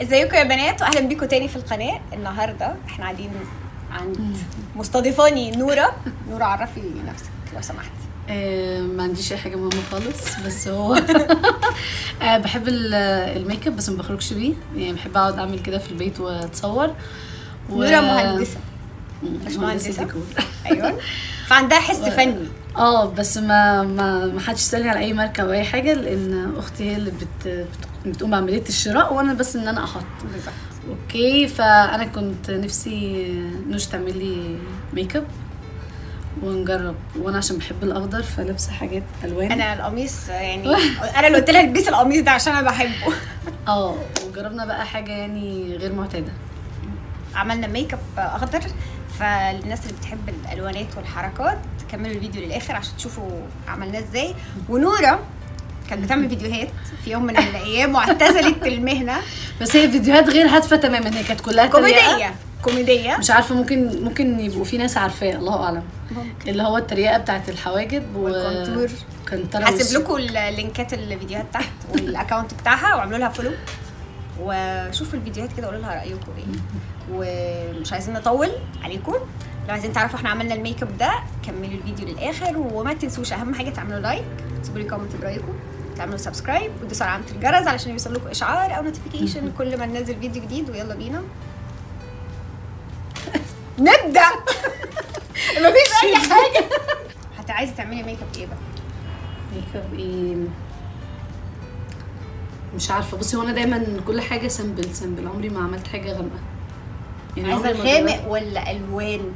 ازيكم يا بنات واهلا بيكم تاني في القناه النهارده احنا قاعدين عند مستضيفاني نوره نوره عرفي نفسك لو سمحتي آه، ما عنديش اي حاجه مهمه خالص بس هو آه، بحب ال- الميك اب بس ما بخرجش بيه يعني بحب اقعد اعمل كده في البيت واتصور و- نوره مهندسه مم، مش مهندسه مهندسة؟ ديكور ايوه فعندها حس فني اه بس ما ما ما حدش يسالني على اي ماركه او اي حاجه لان اختي هي اللي بت بت- بتقوم بعمليه الشراء وانا بس ان انا احط بالظبط اوكي فانا كنت نفسي نوش تعمل لي ميك اب ونجرب وانا عشان بحب الاخضر فلابسه حاجات الوان انا القميص يعني انا اللي قلت لها البسي القميص ده عشان انا بحبه اه وجربنا بقى حاجه يعني غير معتاده عملنا ميك اب اخضر فالناس اللي بتحب الالوانات والحركات كملوا الفيديو للاخر عشان تشوفوا عملناه ازاي ونوره كانت بتعمل فيديوهات في يوم من الايام واعتزلت المهنه بس هي فيديوهات غير هادفه تماما هي كانت كلها تريقة. كوميديه كوميديه مش عارفه ممكن ممكن يبقوا في ناس عارفاه الله اعلم اللي هو التريقه بتاعت الحواجب و- والكونتور. كان طالع هسيب وش- لكم اللينكات الفيديوهات تحت والاكونت بتاعها واعملوا لها فولو وشوفوا الفيديوهات كده وقولوا لها رايكم ايه ومش عايزين نطول عليكم لو عايزين تعرفوا احنا عملنا الميك اب ده كملوا الفيديو للاخر وما تنسوش اهم حاجه تعملوا لايك تسيبوا لي كومنت برايكم تعملوا سبسكرايب وتدوسوا على علامه الجرس علشان يوصل لكم اشعار او نوتيفيكيشن كل ما ننزل فيديو جديد ويلا بينا نبدا مفيش اي حاجه حتى عايزه تعملي ميك اب ايه بقى ميك اب ايه مش عارفه بصي هو انا دايما كل حاجه سامبل سامبل عمري ما عملت حاجه غامقه يعني عايزه عمري ما غامق جربت- ولا الوان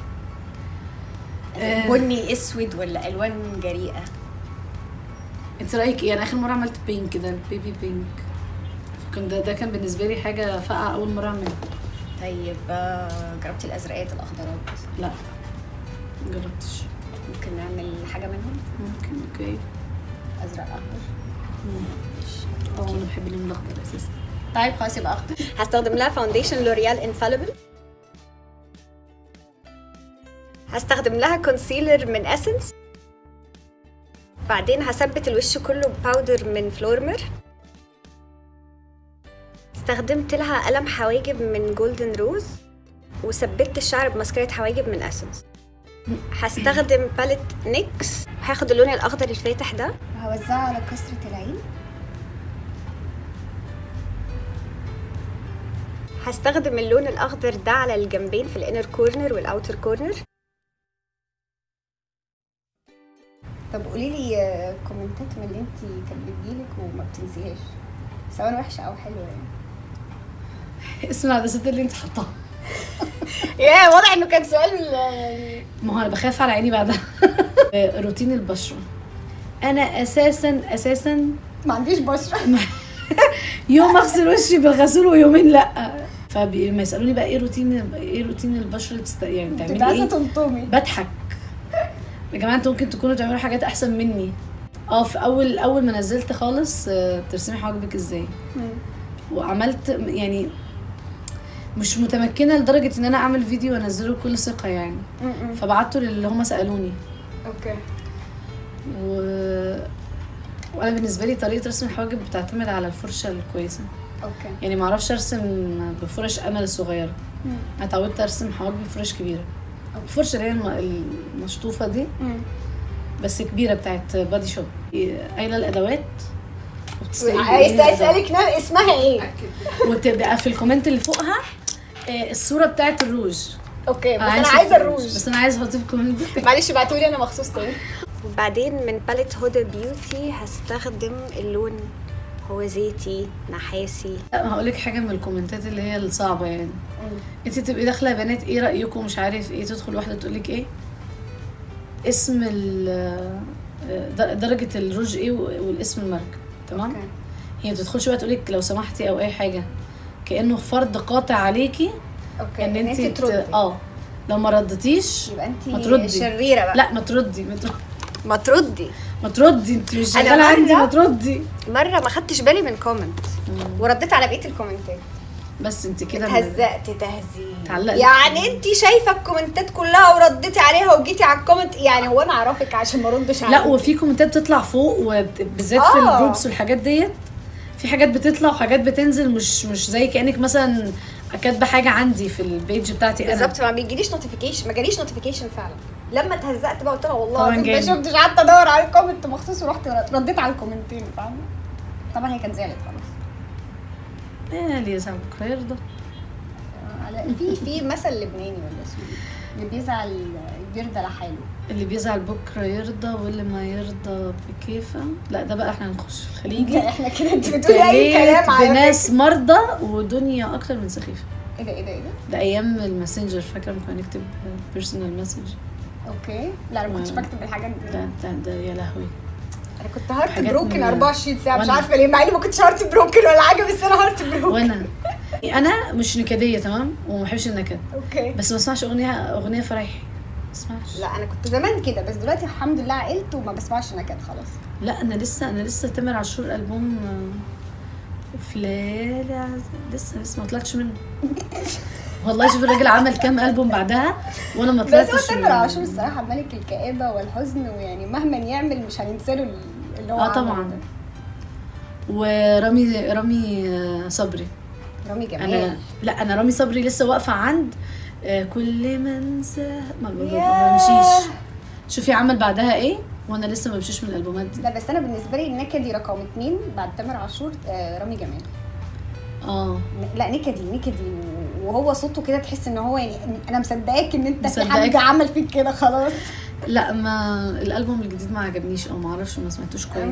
آه. بني اسود ولا الوان جريئه انت رايك ايه انا اخر مره عملت بينك ده البيبي بينك كان ده ده كان بالنسبه لي حاجه فاقعه اول مره اعملها طيب آه، جربتي الازرقات الاخضرات لا مجربتش ممكن نعمل حاجه منهم ممكن اوكي ازرق اخضر اه انا بحب اللون الاخضر اساسا طيب خلاص يبقى اخضر هستخدم لها فاونديشن لوريال انفاليبل هستخدم لها كونسيلر من اسنس بعدين هثبت الوش كله بباودر من فلورمر استخدمت لها قلم حواجب من جولدن روز وثبت الشعر بماسكارة حواجب من اسنس هستخدم باليت نيكس هاخد اللون الاخضر الفاتح ده وهوزعه على كسرة العين هستخدم اللون الاخضر ده على الجنبين في الانر كورنر والاوتر كورنر طب قولي لي كومنتات من اللي انت كانت بتجيلك وما بتنسيهاش سواء وحشه او حلوه يعني اسم العدسات اللي انت حطاها يا واضح انه كان سؤال يعني ما هو انا بخاف على عيني بعدها روتين البشره انا اساسا اساسا ما عنديش بشره يوم اغسل وشي بالغسول ويومين لا فلما يسالوني بقى ايه روتين ايه روتين البشره تست... يعني بتبقى تعملي عايزه ايه تلطمي بضحك يا جماعه انتوا ممكن تكونوا تعملوا حاجات احسن مني اه في اول اول ما نزلت خالص آه، ترسمي حواجبك ازاي وعملت يعني مش متمكنه لدرجه ان انا اعمل فيديو وانزله بكل ثقه يعني فبعته للي هم سالوني اوكي و... وانا بالنسبه لي طريقه رسم الحواجب بتعتمد على الفرشه الكويسه اوكي يعني ما اعرفش ارسم بفرش امل الصغيره انا اتعودت ارسم حواجبي بفرش كبيره الفرشه اللي هي الم- المشطوفه دي بس كبيره بتاعت بادي شوب قايله الادوات وبتسألي إيه عايزه الأدوات. اسالك نعم اسمها ايه وتبقى في الكومنت اللي فوقها آه، الصوره بتاعت الروج اوكي بس أنا انا عايزة عايزه الروج. الروج بس انا عايزه احطيه في الكومنت معلش ابعتولي انا مخصوص تاني وبعدين من باليت هدى بيوتي هستخدم اللون هو زيتي نحاسي لا هقول لك حاجه من الكومنتات اللي هي الصعبه يعني انت تبقي داخله يا بنات ايه رايكم مش عارف ايه تدخل واحده تقول لك ايه اسم ال د- درجه الروج ايه و- والاسم الماركه تمام أوكي. هي ما بتدخلش بقى تقول لك لو سمحتي او اي حاجه كانه فرض قاطع عليكي اوكي ان انت ت- تردي اه لو ما ردتيش يبقى انت ما تردي. شريره بقى لا ما تردي ما تردي ما تردي ما تردي انت مش أنا شغاله عندي مرة- ما تردي مره ما خدتش بالي من كومنت ورديت على بقيه الكومنتات بس انت كده هزقت تهزيق اتعلقت. يعني انت شايفه الكومنتات كلها ورديتي عليها وجيتي على الكومنت يعني هو انا اعرفك عشان ما اردش لا عليك وفي كومنتات تطلع فوق وبالذات في آه. الجروبس والحاجات ديت في حاجات بتطلع وحاجات بتنزل مش مش زي كانك مثلا كاتبه حاجه عندي في البيج بتاعتي انا بالظبط ما بيجيليش نوتيفيكيشن ما جاليش نوتيفيكيشن فعلا لما اتهزقت بقى قلت لها والله طبعاً العظيم ما جالي. شفتش قعدت ادور على الكومنت مخصوص ورحت رديت على الكومنتين فاهمه طبعا هي كانت زعلت خلاص ايه اللي يزعل بكره يرضى على في في مثل لبناني ولا اسمه إيه؟ اللي بيزعل بيرضى لحاله اللي بيزعل بكره يرضى واللي ما يرضى بكيفه لا ده بقى احنا هنخش في الخليجي احنا كده انت بتقولي اي ابتليت كلام على بناس فكرة. مرضى ودنيا اكتر من سخيفه ايه ده ايه ده ايه ده ده ايام الماسنجر فاكره لما كنا نكتب بيرسونال مسج اوكي لا انا ما كنتش ما- بكتب الحاجات دي ده ده ده يا لهوي انا كنت هارت حاجات بروكن من- 24 ساعه مش وأنا. عارفه ليه مع اني ما كنتش هارت بروكن ولا حاجه بس انا هارت بروكن وانا انا مش نكديه تمام وما بحبش النكد اوكي بس ما اسمعش اغنيه اغنيه فرايحي ما اسمعش لا انا كنت زمان كده بس دلوقتي الحمد لله عقلت وما بسمعش نكد خلاص لا انا لسه انا لسه تامر عاشور البوم آه، في ليالي عز- لسه لسه ما طلعتش منه والله شوف الراجل عمل كام البوم بعدها وانا ما بس هو طلعتش تامر من- عاشور الصراحه ملك الكآبه والحزن ويعني مهما يعمل مش هننسى له اللي هو اه عمله طبعا ده. ورامي رامي آه، صبري رامي جمال انا لا انا رامي صبري لسه واقفه عند آه، كل ما انسى ما ما- ما ياه. بمشيش شوفي عمل بعدها ايه وانا لسه ما بمشيش من الالبومات دي لا بس انا بالنسبه لي النكدي رقم اتنين بعد تامر عاشور آه رامي جمال اه ن- لا نكدي نكدي وهو صوته كده تحس ان هو يعني انا مصدقاك ان انت في مصدقاك. حد عمل فيك كده خلاص لا ما الالبوم الجديد ما عجبنيش او ما اعرفش ما سمعتوش كويس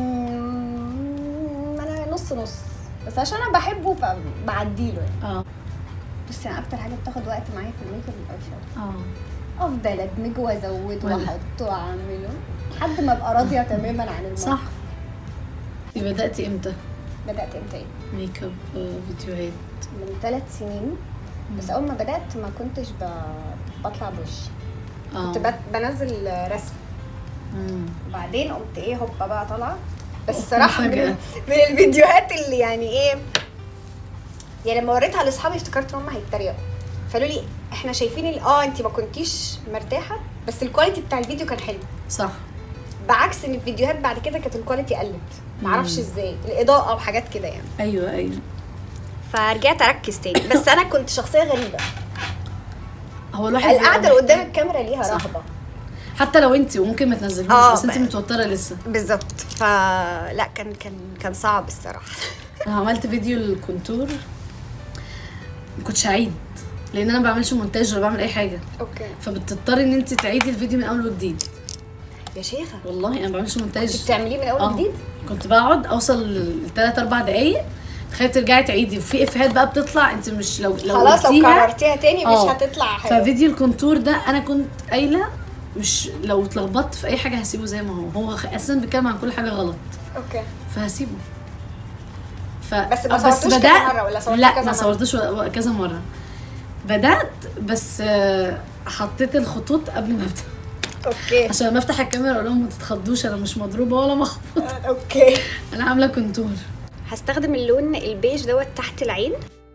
أمم، انا نص نص بس عشان انا بحبه فبعديله يعني اه بصي انا اكتر حاجه بتاخد وقت معايا في الميك اب الاي شادو اه افضل ادمجه وازود ولا. واحط واعمله لحد ما ابقى راضيه تماما عن الموضوع صح انتي بدأتي امتى بدات امتى إيه؟ ميك اب آه، فيديوهات من ثلاث سنين بس اول ما بدات ما كنتش ب... بطلع بوشي اه كنت بت... بنزل رسم مم. وبعدين قمت ايه هوبا بقى طالعه بس أوف، الصراحه من, مفاجأة. من الفيديوهات اللي يعني ايه يعني لما وريتها لاصحابي افتكرت ان هم هيتريقوا فقالوا لي احنا شايفين ال- اه انت ما كنتيش مرتاحه بس الكواليتي بتاع الفيديو كان حلو صح بعكس ان الفيديوهات بعد كده كانت الكواليتي قلت معرفش ازاي الاضاءه وحاجات كده يعني ايوه ايوه فرجعت اركز تاني بس انا كنت شخصيه غريبه هو الواحد بيبقى القعده اللي قدام محتاج- الكاميرا ليها صح. رهبه حتى لو انت وممكن ما تنزلهوش اه، بس انت بقى. متوتره لسه بالظبط فلا كان كان كان صعب الصراحه انا عملت فيديو الكونتور ما كنتش هعيد لان انا ما بعملش مونتاج ولا بعمل اي حاجه اوكي فبتضطري ان انت تعيدي الفيديو من اول وجديد يا شيخه والله انا ما بعملش انت مونتاج بتعمليه من اول اه. جديد كنت بقعد اوصل لثلاث اربع دقايق تخيلي ترجعي تعيدي وفي افيهات بقى بتطلع انت مش لو لو خلاص لو قلتيها كررتيها تاني مش اه. هتطلع حلو ففيديو الكونتور ده انا كنت قايله مش لو اتلخبطت في اي حاجه هسيبه زي ما هو هو اساسا بيتكلم عن كل حاجه غلط اوكي فهسيبه ف... بس ما آه، صورتوش كذا بدأت- مرة ولا صورتيه لا كذا ما مرة؟ صورتوش و- و- كذا مره بدات بس آه، حطيت الخطوط قبل ما ابدا اوكي عشان لما افتح الكاميرا اقول لهم ما تتخضوش انا مش مضروبه ولا مخبوط اوكي انا عامله كونتور هستخدم اللون البيج دوت تحت العين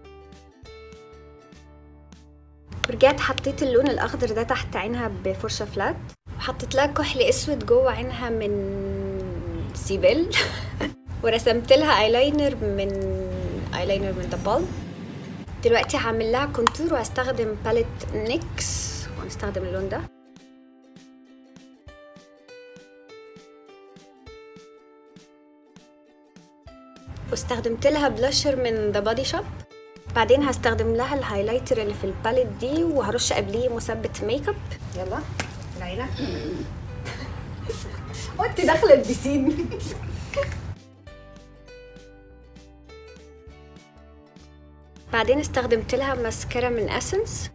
ورجعت حطيت اللون الاخضر ده تحت عينها بفرشه فلات وحطيت لها كحل اسود جوه عينها من سيبل ورسمت لها ايلاينر من ايلاينر من ذا بالم دلوقتي هعمل لها كونتور وهستخدم باليت نيكس وهنستخدم اللون ده واستخدمت لها بلاشر من ذا بادي شوب بعدين هستخدم لها الهايلايتر اللي في الباليت دي وهرش قبليه مثبت ميك اب يلا العينة وانت داخله البسين بعدين استخدمت لها ماسكارا من اسنس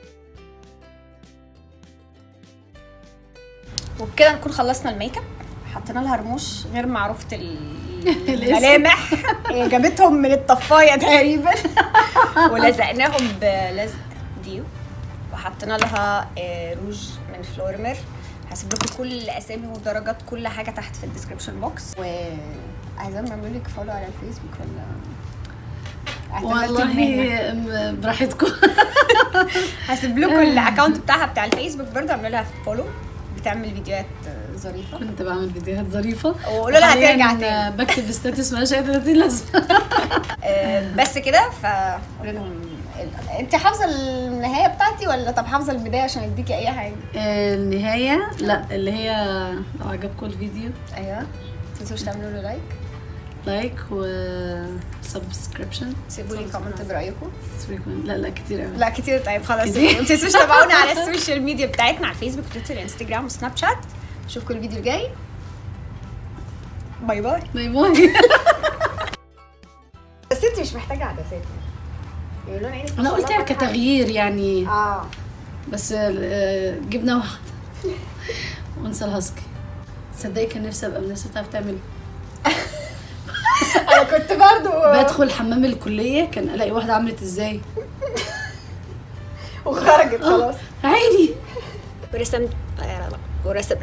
وبكده نكون خلصنا الميك اب حطينا لها رموش غير معروفه الملامح هي جابتهم من الطفايه تقريبا ولزقناهم بلزق ديو وحطينا لها آه، روج من فلورمر هسيب لكم كل الاسامي ودرجات كل حاجه تحت في الديسكربشن بوكس وعايزين نعمل لك فولو على الفيسبوك ولا اعتمدتوا المهنة؟ والله م- براحتكم هسيب لكم الاكونت بتاعها بتاع الفيسبوك برضه اعملوا لها فولو بتعمل فيديوهات ظريفه كنت بعمل فيديوهات ظريفه وقولوا لها وحالياً، هترجع آه، تاني بكتب ستاتس مالهاش اي 30 لازمه آه، بس كده فقولوا لهم انت حافظه النهايه بتاعتي ولا طب حافظه البدايه عشان اديكي اي حاجه آه، النهايه لا اللي هي لو عجبكم الفيديو ايوه ما تنسوش تعملوا له لايك لايك و سبسكريبشن سيبوا لي كومنت برايكم لا لا كتير قوي لا كتير طيب خلاص كتير. ما تنسوش تابعونا على السوشيال ميديا بتاعتنا على الفيسبوك تويتر انستجرام وسناب شات اشوفكم الفيديو الجاي باي باي باي باي بس انت مش محتاجه عدسات يقولون عينك انا قلتها كتغيير يعني اه بس آه، جبنا واحده وانسى الهاسكي تصدقي كان نفسي ابقى من الناس اللي بتعرف تعمل انا كنت برضو بدخل حمام الكليه كان الاقي واحده عملت ازاي وخرجت خلاص عيني ورسمت لا لا لا ورسمت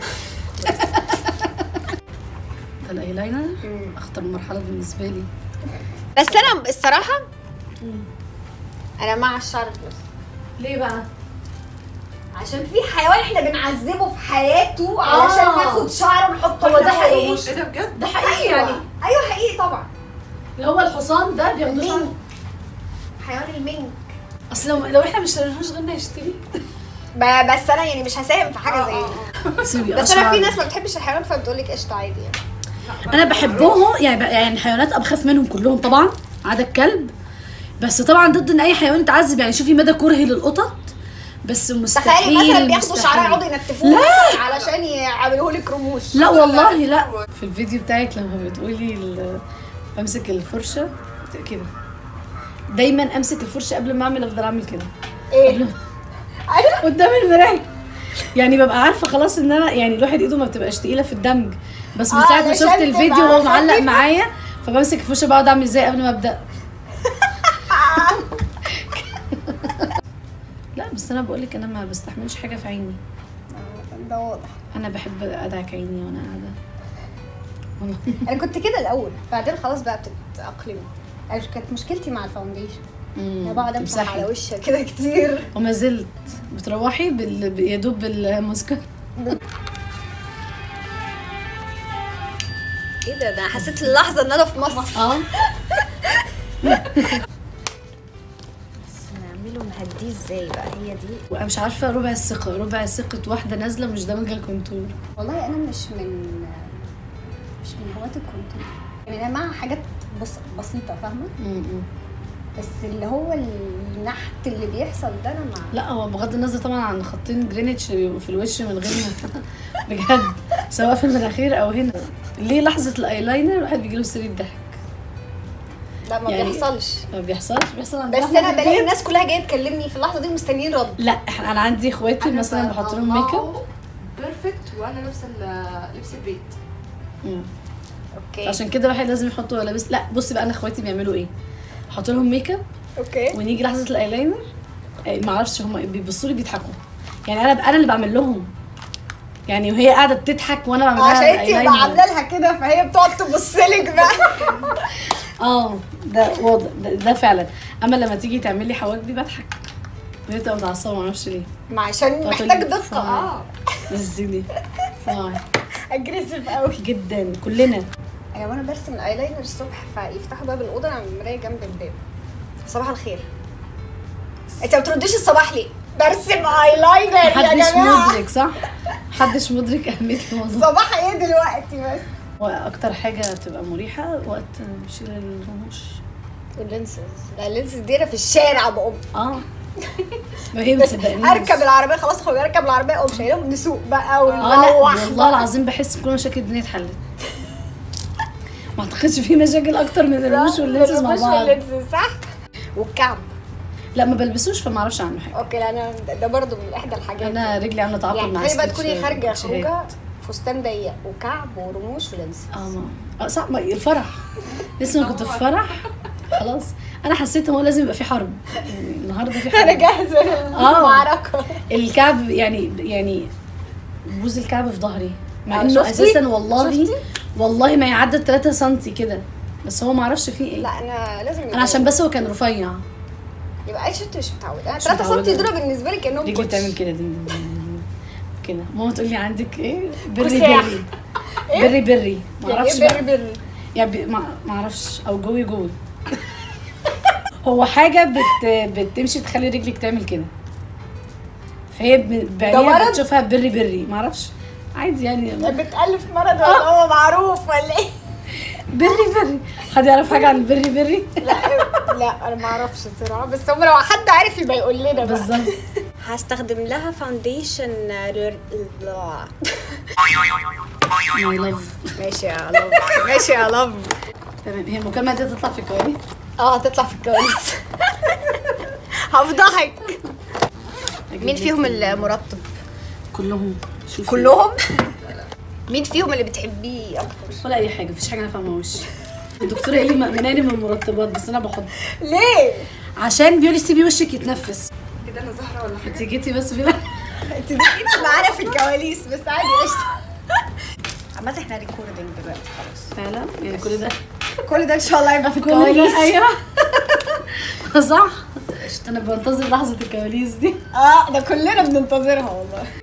ده الايلاينر اخطر مرحله بالنسبه لي بس انا الصراحه انا مع الشعر البلس ليه بقى عشان في حيوان احنا بنعذبه في حياته علشان آه. ناخد شعره ونحطه هو ده هنا حقيقي؟ ورموش. ايه ده بجد؟ ده حقيقي ايوه يعني ايوه حقيقي طبعا اللي هو الحصان ده بياخدوه المينك شعر حيوان المينك اصل لو لو احنا مش اشتريناش غيرنا يشتري ب- بس انا يعني مش هساهم في حاجه زي دي سيبي بس انا في أشعر. ناس ما بتحبش الحيوان فبتقول لك قشطه عادي يعني انا بحبهم يعني يعني الحيوانات ابقى بخاف منهم كلهم طبعا عدا الكلب بس طبعا ضد ان اي حيوان يتعذب يعني شوفي مدى كرهي للقطط بس مستحيل تخيلي مثلا بياخدوا مستحيل. شعرها يقعدوا ينتفوه مثلاً علشان يعملوا لك رموش لا والله لا في الفيديو بتاعك لما بتقولي ال- بمسك الفرشه كده دايما امسك الفرشه قبل ما اعمل افضل اعمل كده ايه قبل ايوه قدام المرايه يعني ببقى عارفه خلاص ان انا يعني الواحد ايده ما بتبقاش تقيله في الدمج بس من آه، ساعه ما علشان شفت الفيديو تبقى وهو معلق خفيفة. معايا فبمسك الفرشه بقعد اعمل ازاي قبل ما ابدا لا بس انا بقول لك انا ما بستحملش حاجه في عيني ده واضح انا بحب ادعك عيني وانا قاعده والله. انا كنت كده الاول بعدين خلاص بقى بتتاقلمي انا مش- كانت مشكلتي مع الفاونديشن مم. انا بقعد امسح تمسحي. على وشها كده كتير وما زلت بتروحي بال... ب- يا دوب بالماسكار ايه ده ده انا حسيت اللحظه ان انا في مصر اه بس نعمله نهديه ازاي بقى هي دي وانا مش عارفه ربع الثقه ربع ثقه واحده نازله مش دامجه الكونتور والله انا مش من مش من هواة الكونتور يعني انا مع حاجات بص بسيطه فاهمه مم. بس اللي هو النحت اللي بيحصل ده انا مع لا هو بغض النظر طبعا عن خطين جرينتش اللي بيبقوا في الوش من غير ما بجد سواء في المناخير او هنا ليه لحظه الايلاينر الواحد بيجيله سرير ضحك لا ما يعني- بيحصلش ما بيحصلش بيحصل عند بس أحمد انا في بلاقي البيت. الناس كلها جايه تكلمني في اللحظه دي مستنيين رد لا إحنا- انا عندي اخواتي مثلا بحط لهم ميك اب بيرفكت وانا نفس ال- لبس البيت مم. اوكي عشان كده الواحد لازم يحط هو لابس لا بصي بقى انا اخواتي بيعملوا ايه احط لهم ميك اب اوكي ونيجي لحظه الايلاينر آه، ما اعرفش هم بيبصوا لي بيضحكوا يعني انا انا اللي بعمل لهم يعني وهي قاعده بتضحك وانا بعمل لها عشان انت eyeliner. يبقى عامله لها كده فهي بتقعد تبص لك بقى اه ده واضح ده, ده فعلا اما لما تيجي تعملي حواجبي بضحك وهي بتبقى متعصبه ما اعرفش ليه ما عشان تقعد محتاج تقول لي دقه اه نزلي اه اجريسيف قوي جدا كلنا انا وانا برسم الايلاينر الصبح فيفتحوا باب الاوضه انا المرايه جنب الباب صباح الخير انت ما بترديش الصباح ليه برسم ايلاينر يا محدش جماعه مدرك صح محدش مدرك اهميه الموضوع صباح ايه دلوقتي بس واكتر حاجه بتبقى مريحه وقت بشيل الرموش اللينسز لا اللينسز دي انا في الشارع بقوم اه ما هي بس بتصدقنيش اركب العربيه خلاص اخويا اركب العربيه اقوم شايلهم نسوق بقى اه لا ونروح والله العظيم بحس بكل مشاكل الدنيا اتحلت ما اعتقدش في مشاكل اكتر من الرموش واللينسز مع الرموش بعض واللينسز صح والكعب لا ما بلبسوش فما اعرفش عنه حاجه اوكي لا انا ده برضو من احدى الحاجات انا رجلي عامله تعاقد يعني مع تخيلي بقى سكتش- تكوني خارجه سكتشات. خروجه فستان ضيق وكعب ورموش ولينس اه ما اه صح ما الفرح لسه ما كنت في فرح خلاص انا حسيت هو لازم يبقى في حرب يعني النهارده في انا حرب جاهزه آه. للمعركه الكعب يعني يعني بوز الكعب في ظهري مع آه، انه شفتي؟ اساسا والله شفتي؟ والله ما يعدى 3 سم كده بس هو ما اعرفش فيه ايه لا انا لازم انا عشان بس هو كان رفيع يبقى اي شت مش متعوده انا مش 3 سم متعودة. دول بالنسبه لي كانهم رجلي كوتش. بتعمل كده دين دين دين دين. كده ماما تقول لي عندك ايه بري كساح. بري بري بري ما اعرفش يعني بقى. بري بري يعني بي- ما ما اعرفش او جوي جوي هو حاجه بت بتمشي تخلي رجلك تعمل كده فهي ب- بعينيها مرض؟ بتشوفها بري بري ما اعرفش عادي يعني بتألف مرض ولا هو معروف ولا ايه؟ بري بري حد يعرف حاجه عن البري بري لا لا انا ما اعرفش الصراحه بس هم لو حد عارف يبقى يقول لنا بقى بالظبط هستخدم لها فاونديشن ماي لاف ماشي يا لوف ماشي يا لوف تمام هي المكالمه دي تطلع في الكواليس اه هتطلع في الكواليس هفضحك مين فيهم المرطب؟ كلهم شوفي كلهم؟ مين فيهم اللي بتحبيه اكتر؟ ولا اي حاجه مفيش حاجه انا فاهمهاش الدكتوره قال لي مأمناني من المرطبات بس انا بحط ليه؟ عشان بيقول لي سيبي وشك يتنفس كده انا زهره ولا حاجه انت جيتي بس في انت دخلتي معانا في الكواليس بس عادي قشطه عامة احنا ريكوردنج دلوقتي خلاص فعلا يعني كل ده كل ده ان شاء الله يبقى في كل ده الكواليس ايوه صح انا بنتظر لحظه الكواليس دي اه ده كلنا بننتظرها والله